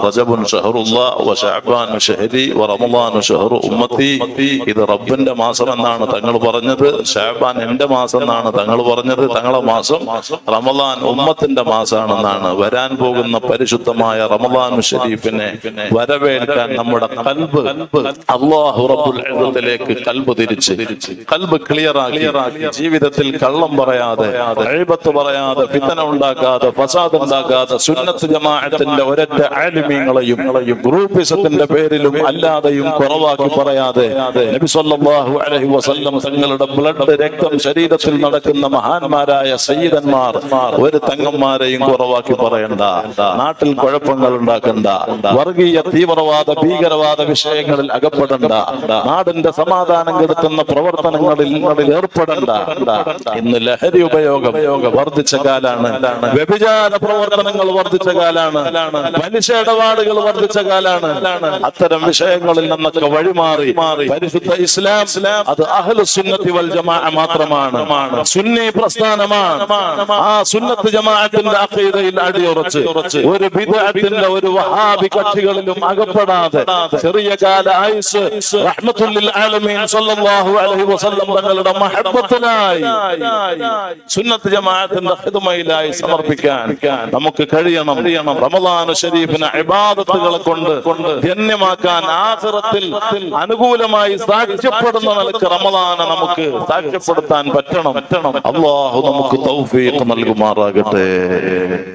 റജബുൻ ഷഹറുല്ലാ വ ശഅബാൻ ഷഹരി വ റമളാൻ ഷഹറു ഉമ്മത്തി ഇത് റബ്ബിന്റെ മാസം എന്നാണ് തങ്ങൾ പറഞ്ഞത് ഷാബാൻ എന്റെ മാസം എന്നാണ് തങ്ങൾ പറഞ്ഞത് തങ്ങളെ മാസം റമളാൻ ഉമ്മത്തിന്റെ മാസമാണെന്നാണ് വരാൻ പോകുന്ന പരിശുദ്ധമായ റമളാൻ ഷരീഫിനെ വരവേൽക്കാൻ നമ്മുടെ കൽബ് അള്ളാഹു റബ്ബുൽ ഇസ്സത്തിലേക്ക് കൽബ് തിരിച്ച് കൽബ് ക്ലിയർ ആക്കി ജീവിതത്തിൽ കള്ളം പറയാതെ എഴുപത്ത് പറയാതെ ഫിത്തന ഉണ്ടാക്കാതെ ഫസാദ് ഉണ്ടാക്കാതെ സുന്നത്ത് ജമാഅത്തിന്റെ ഒരൊറ്റ ആലിമീങ്ങളെയും ഗ്രൂപ്പിസത്തിന്റെ പേരിലും അല്ലാതെയും കുറവാക്കി പറയാതെ നബി സല്ലല്ലാഹു അലൈഹി വസല്ലം തങ്ങളുടെ ബ്ലഡ് രക്തം ശരീരത്തിൽ നടക്കുന്ന മഹാന്മാരായ സയ്യിദന്മാർ ഒരു തങ്ങന്മാരെയും കുറവാക്കി പറയണ്ട നാട്ടിൽ കുഴപ്പങ്ങൾ ഉണ്ടാക്കണ്ട വർഗീയ തീവ്രവാദ ഭീകരവാദ വിഷയങ്ങളിൽ അകപ്പെടണ്ട നാടിന്റെ സമാധാനം കെടുത്തുന്ന പ്രവർത്തനങ്ങളിൽ ങ്ങളിൽ ഏർപ്പെടണ്ട ഇന്ന് ലഹരി ഉപയോഗം വർദ്ധിച്ച കാലാണ് വ്യഭിചാര പ്രവർത്തനങ്ങൾ വർദ്ധിച്ച കാലാണ് മനുഷ്യ ഇടപാടുകൾ വർദ്ധിച്ച കാലാണ് അത്തരം വിഷയങ്ങളിൽ നിന്നൊക്കെ വഴിമാറി പരിശുദ്ധ ഇസ്ലാം അത് അഹ്ലു സുന്നത്തി വൽ ജമാ മാത്രമാണ് സുന്നി പ്രസ്ഥാനമാണ് ആ സുന്നത്ത് ജമാഅത്തിന്റെ അഖീദയിൽ അടിയുറച്ച് ഒരു ബിദ്അത്തിന്റെ ഒരു വഹാബി കക്ഷികളിലും അകപ്പെടാതെ ചെറിയ കാല ആയുസ് റഹ്മത്തുല്ലിൽ ആലമീൻ സല്ലല്ലാഹു അലൈഹി വസല്ലം തങ്ങളുടെ മഹബത്തിനായി സുന്നത്ത് ജമാഅത്തിന്റെ ഹിദ്മയിലായി സമർപ്പിക്കാൻ നമുക്ക് കഴിയണം റമദാൻ ഷരീഫിനെ ഇബാദത്തുകളെ കൊണ്ട് ധന്യമാക്കാൻ ആഖിറത്തിൽ അനുകൂലമായി സാക്ഷ്യപ്പെടുന്ന നിലക്ക് റമദാനെ നമുക്ക് സാക്ഷ്യപ്പെടുത്താൻ പറ്റണം അള്ളാഹു നമുക്ക് തൗഫീഖ് നൽകുമാറാകട്ടെ